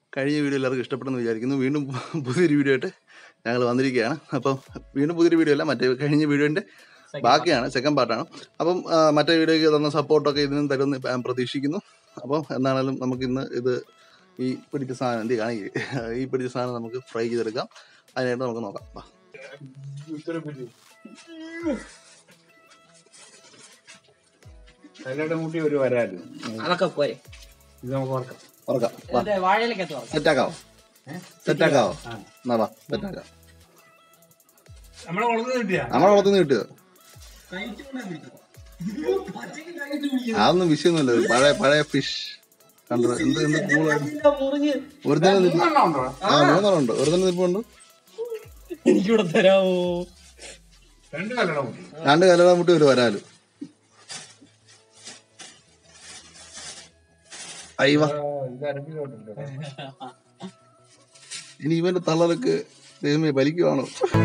കഴിഞ്ഞ വീഡിയോ എല്ലാവർക്കും ഇഷ്ടപ്പെട്ടെന്ന് വിചാരിക്കുന്നു വീണ്ടും പുതിയൊരു വീഡിയോ ആയിട്ട് ഞങ്ങൾ വന്നിരിക്കുകയാണ് അപ്പം വീണ്ടും പുതിയൊരു വീഡിയോ അല്ല മറ്റേ കഴിഞ്ഞ വീഡിയോൻ്റെ ബാക്കിയാണ് സെക്കൻഡ് പാർട്ടാണ് അപ്പം ആ, മറ്റേ വീഡിയോയ്ക്ക് തന്ന സപ്പോർട്ടൊക്കെ ഇതിനും തരുമെന്ന് ഞാൻ പ്രതീക്ഷിക്കുന്നു അപ്പം എന്താണേലും നമുക്ക് ഇന്ന് ഇത് ഈ പിടിച്ച സാധനം എന്ത് കാണിക്കുക ഈ പിടിച്ച സാധനം നമുക്ക് ഫ്രൈ ചെയ്തെടുക്കാം അതിനായിട്ട് നമുക്ക് നോക്കാം വാ. കല്ലട മുട്ടി ഒരു വരാല് അതൊക്കെ പോരെ ഇത് നമുക്ക് ഓർക്കാം ഉറക്കാം വാ എന്നിട്ട് വാഴയിലൊക്കെ തുറക്കാം സെറ്റാക്കാവോ സെറ്റാക്കാവോ എന്നാ വാ സെറ്റാക്കാം നമ്മളെ വളർന്നു കിട്ടിയാ നമ്മളെ വളർത്തുനിന്ന് കിട്ടിയത് അതൊന്നും വിഷയമൊന്നുമില്ല ഇത് പഴയ പഴയ ഫിഷ് കണ്ടത് എന്ത് എന്ത് കൂളാണ് മുറിഞ്ഞ് ഒരു തന്നെ നിൽപ്പ് മൂന്നെണ്ണം ഉണ്ടോ ആ മൂന്നെണ്ണം ഉണ്ട് ഒരു തന്നെ നിൽപ്പുണ്ട് എനിക്കിവിടെ തരാമോ രണ്ട് കല്ലട മുട്ടി രണ്ട് കലട മുട്ടി ഒരു വരാല് അയ്യവ ഇത് അരപ്പിലോട്ടുണ്ട് ഇനി ഇവന്റെ തള്ളലൊക്കെ ദൈവമേ വലിക്കുവാണോ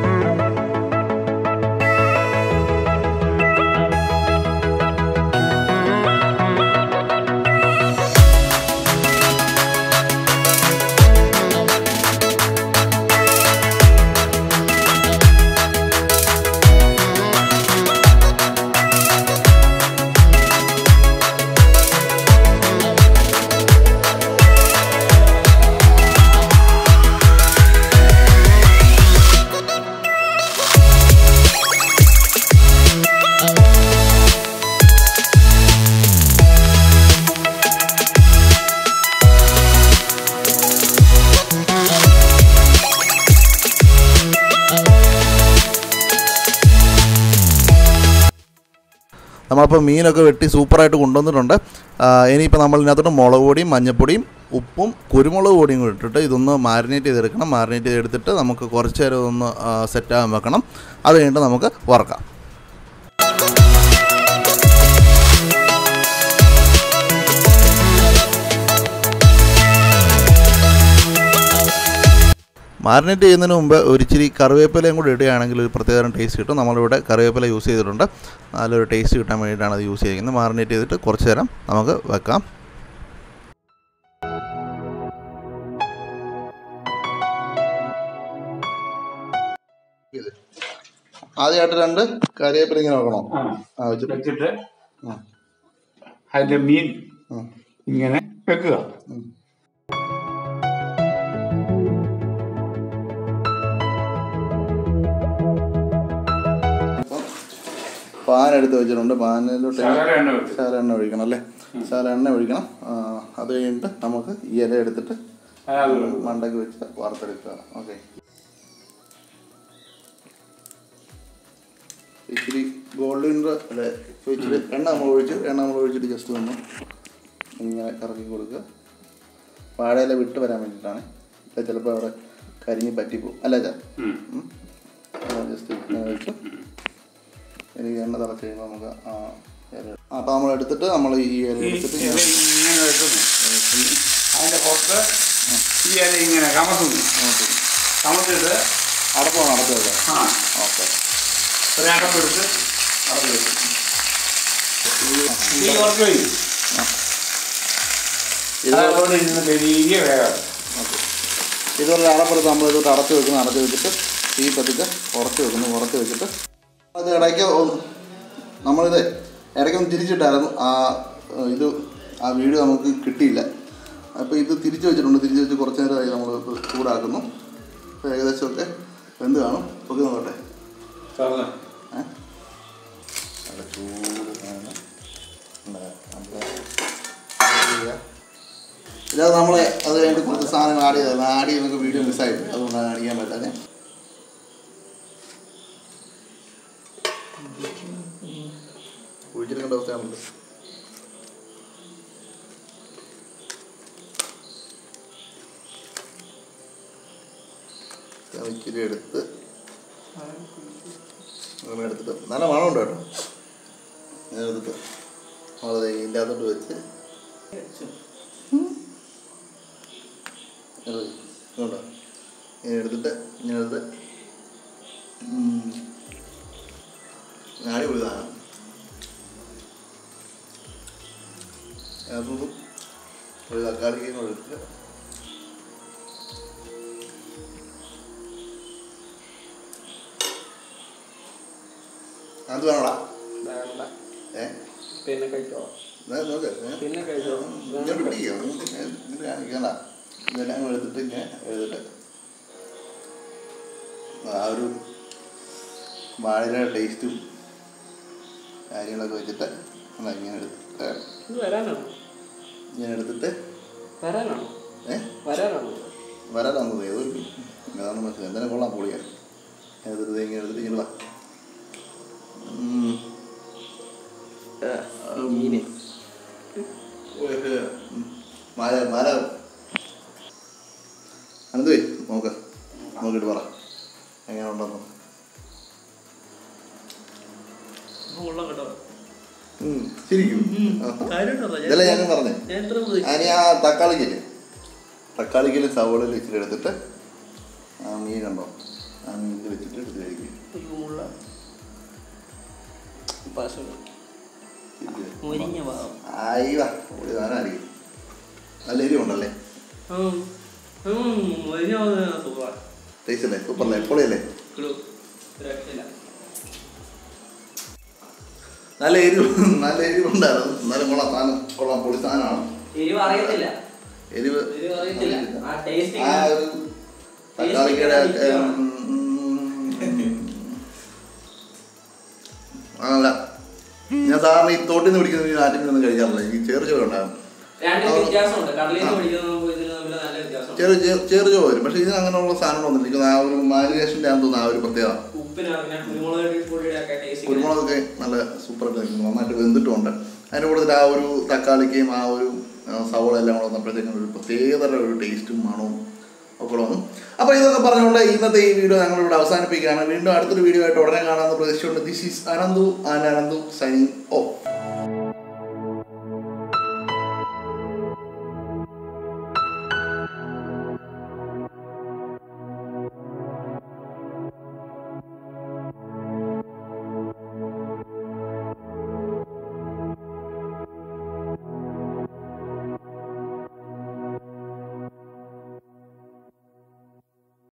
നമ്മളപ്പോൾ മീനൊക്കെ വെട്ടി സൂപ്പറായിട്ട് കൊണ്ടുവന്നിട്ടുണ്ട് ആ, ഇനിയിപ്പോൾ നമ്മൾ ഇതിനകത്തോട്ട് മുളക് പൊടിയും മഞ്ഞപ്പൊടിയും ഉപ്പും കുരുമുളക് പൊടിയും കൂടി ഇട്ടിട്ട് ഇതൊന്ന് മാരിനേറ്റ് ചെയ്തെടുക്കണം മാരിനേറ്റ് ചെയ്തെടുത്തിട്ട് നമുക്ക് കുറച്ച് നേരം ഇതൊന്ന് സെറ്റാകാൻ വെക്കണം അത് കഴിഞ്ഞിട്ട് നമുക്ക് വറക്കാം മാരിനേറ്റ് ചെയ്യുന്നതിന് മുമ്പ് ഒരു ഇച്ചിരി കറിവേപ്പിലയും കൂടി ഇടുകയാണെങ്കിൽ ഒരു പ്രത്യേകം ടേസ്റ്റ് കിട്ടും നമ്മളിവിടെ കറിവേപ്പില യൂസ് ചെയ്തിട്ടുണ്ട് നല്ലൊരു ടേസ്റ്റ് കിട്ടാൻ വേണ്ടിയിട്ടാണ് അത് യൂസ് ചെയ്യുന്നത് മാറിനേറ്റ് ചെയ്തിട്ട് കുറച്ച് നേരം നമുക്ക് വെക്കാം ആദ്യമായിട്ട് രണ്ട് കറിവേപ്പില ഇങ്ങനെ വെക്കണോ ആ ആ വെച്ചിട്ട് വെച്ചിട്ട് ആ. അതിന്റെ മീൻ ആ. ഇങ്ങനെ വെക്കുക ഉം. അപ്പം പാൻ എടുത്ത് വെച്ചിട്ടുണ്ട് പാനിലോട്ട് ശകലം എണ്ണ വെക്കുക ശാല എണ്ണ ഒഴിക്കണം അല്ലേ ശാല എണ്ണ ഒഴിക്കണം ആ, അത് കഴിഞ്ഞിട്ട് നമുക്ക് ഈ ഇല എടുത്തിട്ട് അതിനകത്ത് മണ്ടയ്ക്ക് വെച്ച് വറുത്തെടുക്കുക ഓക്കെ ഇച്ചിരി ഗോൾഡിൻ്റെ അല്ലെ ഇച്ചിരി എണ്ണ നമ്മൾ ഒഴിച്ച് എണ്ണ നമ്മൾ ഒഴിച്ചിട്ട് ജസ്റ്റ് ഒന്ന് ഇങ്ങനെ കറക്കി കൊടുക്കുക വാഴയില വിട്ട് വരാൻ വേണ്ടിയിട്ടാണ് ഇത് ചിലപ്പോൾ അവിടെ കരിഞ്ഞ് പറ്റിപ്പോവും അല്ല ചാ ഉം. ജസ്റ്റ് ഇങ്ങനെ വെച്ച് എനിക്ക് എണ്ണ തിളച്ച് കഴിയുമ്പോൾ നമുക്ക് ആ ഇല അപ്പോൾ നമ്മൾ എടുത്തിട്ട് നമ്മൾ ഈ ഇല ഈ എടുത്തിട്ട് ഇല ഇങ്ങനെ ഇങ്ങനെ വെക്കുന്നു അതിന്റെ പുറത്ത് ഈ ഇല ഇങ്ങനെ കമത്തുന്നു നോക്കും. കമത്തിട്ട് അടപ്പാണ് അടപ്പ് വെക്കാം ആ ഓക്കെ ഒരടപ്പ് എടുത്ത് അടപ്പ് വെക്കും ഈ ഉറപ്പ് വയ്ക്കും ഇത് അതുകൊണ്ട് ഇരുന്ന് വലിയ വേഗം ഓക്കെ ഇതുപോലെ അടപ്പെടുത്ത് നമ്മൾ ഇതോട്ട് അടച്ച് വെക്കുന്നു അടച്ച് വെച്ചിട്ട് തീ പതുക്കെ കുറച്ച് വെക്കുന്നു കുറച്ച് വെച്ചിട്ട് അത് ഇടയ്ക്ക് ഒന്ന് നമ്മളിത് ഇടയ്ക്കൊന്ന് തിരിച്ചിട്ടായിരുന്നു ആ ഏഹ്, ഇത് ആ വീഡിയോ നമുക്ക് കിട്ടിയില്ല അപ്പോൾ ഇത് തിരിച്ച് വെച്ചിട്ടുണ്ട് തിരിച്ച് വെച്ച് കുറച്ച് നേരമായി നമ്മൾ ചൂടാക്കുന്നു അപ്പോൾ ഏകദേശമൊക്കെ വെന്ത് കാണും ഒക്കെ നോക്കട്ടെ തുറന്ന് ഏ? നല്ല ചൂട് സാധനം. ഉണ്ട്. നമുക്ക് ഇത് ചെയ്യാം. ഇല്ലാതെ നമ്മളെ അത് കഴിഞ്ഞിട്ട് കുറച്ച് സാധനങ്ങൾ ആഡ് ചെയ്തത് ആഡ് ചെയ്ത് നമുക്ക് വീഡിയോ മിസ്സായിട്ട് അതുകൊണ്ടാണ് കാണിക്കാൻ പറ്റാതെ കുഴിച്ചെടുക്കേണ്ട അവസ്ഥയാണല്ലോ ഞാൻ ഇച്ചിരി എടുത്ത് അങ്ങനെ എടുത്തിട്ട് നല്ല മണമുണ്ട് കേട്ടോ ഞാൻ എടുത്തിട്ട് നമ്മളത് ഇതിൻ്റെ അകത്തോട്ട് വെച്ച് ഇത് ഇങ്ങോട്ടോ ഇങ്ങനെ എടുത്തിട്ട് ഇങ്ങനെ എടുത്ത് ഉം. അടിപൊളി സാധനം അതും ഒരു തക്കാളിക്കും കൂടെ എടുത്തിട്ട് അത് വേണോടാ വേണ്ട ഏ പിന്നെ കഴിച്ചോ ദേ നോക്ക് ഏ? പിന്നെ കഴിച്ചോ ഇങ്ങനെ പിടിക്കുക ഇങ്ങനെ കാണിക്കണ്ട ഇതെല്ലാം അങ്ങ് എടുത്തിട്ട് ഇങ്ങനെ എടുത്തിട്ട് ആ ഒരു വാഴയുടെ ടേസ്റ്റും കാര്യങ്ങളൊക്കെ വെച്ചിട്ട് എന്നാ ഇങ്ങനെ എടുത്തിട്ട് ഇത് വരാനാണോ ഇങ്ങനെ എടുത്തിട്ട് വരാനാണോ ഏ വരാനാണോ വരാനാന്ന് ഏതോ ഒരു അതാണ് മനസ്സിലായി എന്തായാലും കൊള്ളാം പൊളിയാ എടുത്തിട്ട് ഇങ്ങനെ എടുത്തിട്ട് ഇങ്ങനെ വാ ഉം. മീന് ഉം. മാല മാല അനന്തുവേ നോക്ക് നോക്കിട്ട് പറ എങ്ങനെ ഉണ്ടെന്ന് കൊള്ളാം കേട്ടോ ഉം, ശരിക്കും ആ. കാര്യമുണ്ടോ ഇതല്ലേ ഞാൻ പറഞ്ഞേ ഞാൻ എത്ര ഞാനീ ആ തക്കാളിക്കില്ലേ തക്കാളിക്കല് സവോളയിൽ വെച്ചിട്ട് എടുത്തിട്ട് ആ മീൻ കണ്ടോ ആ മീനിൽ വെച്ചിട്ട് എടുത്ത് കഴിക്കും മുള്ള പാശം ഇത്. മുരിഞ്ഞ ഭാഗം ആയി വാ ഒരു സാധനമായിരിക്കും നല്ല എരിവുണ്ടല്ലേ മുരിഞ്ഞ ഭാഗം സുഖമാണ് ടേസ്റ്റ് അല്ലേ സൂപ്പറല്ലേ പൊളിയല്ലേ രക്ഷയില്ല നല്ല എരിവ് നല്ല എരിവുണ്ടായിരുന്നു എന്നാലും കൊള്ളാം സാധനം കൊള്ളാം പൊളി സാധനമാണ് എരിവ് അറിയത്തില്ല എരിവ് എരിവ് അറിയത്തില്ല ആ ടേസ്റ്റ് ആ ഒരു തക്കാളിക്കയുടെ ഒക്കെ, ഉം, അതല്ല ഞാൻ സാറിന് ഈ തോട്ടിൽ നിന്ന് പിടിക്കുന്ന ഈ ആറ്റിൽ നിന്നും കഴിക്കാറില്ല എനിക്ക് ചെറു ചോറ് ഉണ്ടാകും രണ്ടും വ്യത്യാസമുണ്ട് കടലിൽ നിന്ന് പിടിക്കുന്നതും ഇതിൽ തമ്മിൽ നല്ല വ്യത്യാസമുണ്ട് ചെറു ചെറു ചോറ് വരും പക്ഷേ ഇതിന് അങ്ങനെയുള്ള സാധനങ്ങളൊന്നും ഇല്ല ആ ഒരു മാരിനേഷൻ്റെ ആണെന്ന് തോന്നുന്നു ആ ഒരു പ്രത്യേകത ഉപ്പിനാണ് കുരുമുളക് പൊടിയുടെ ഒക്കെ ടേസ്റ്റ് കുരുമുളകൊക്കെ നല്ല സൂപ്പറായിട്ട് നിൽക്കുന്നു നന്നായിട്ട് വെന്തിട്ടുമുണ്ട് അതിൻ്റെ കൂടുതൽ ആ ഒരു തക്കാളിക്കയും ആ ഒരു ആ, സവോള എല്ലാം കൂടെ വന്നപ്പോഴത്തേക്കും ഒരു പ്രത്യേകതര ഒരു ടേസ്റ്റും മണവും ഒക്കെ വന്നു അപ്പോൾ ഇതൊക്കെ പറഞ്ഞുകൊണ്ട് ഇന്നത്തെ ഈ വീഡിയോ ഞങ്ങളിവിടെ അവസാനിപ്പിക്കുകയാണ് വീണ്ടും അടുത്തൊരു വീഡിയോ ആയിട്ട് ഉടനെ കാണാമെന്ന് പ്രതീക്ഷിച്ചുകൊണ്ട് this is Ananthu and Ananthu signing of